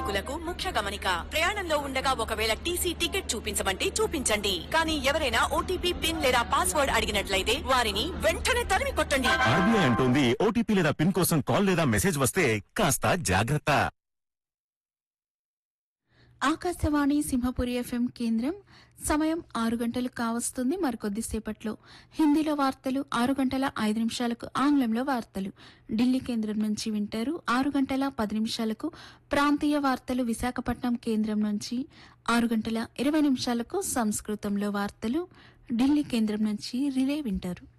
ప్రయాణికులకు ముఖ్య గమనిక ప్రయాణంలో ఉండగా ఒకవేళ టీసీ టికెట్ చూపించమంటే చూపించండి కానీ ఎవరైనా ఓటీపీ పిన్ లేదా పాస్వర్డ్ అడిగినట్లయితే వారిని వెంటనే తరిమి కొట్టండి ఆర్బీఐ అంటోంది ఓటీపీ లేదా పిన్ కోసం కాల్ లేదా మెసేజ్ వస్తే కాస్త జాగ్రత్త ఆకాశవాణి సింహపురి ఎఫ్ఎం కేంద్రం సమయం ఆరు గంటలు కావస్తుంది మరికొద్దిసేపట్లో హిందీలో వార్తలు ఆరు గంటల ఐదు నిమిషాలకు ఆంగ్లంలో వార్తలు ఢిల్లీ కేంద్రం నుంచి వింటారు ఆరు గంటల పది నిమిషాలకు ప్రాంతీయ వార్తలు విశాఖపట్నం కేంద్రం నుంచి ఆరు గంటల ఇరవై నిమిషాలకు సంస్కృతంలో వార్తలు ఢిల్లీ కేంద్రం నుంచి రిలే వింటారు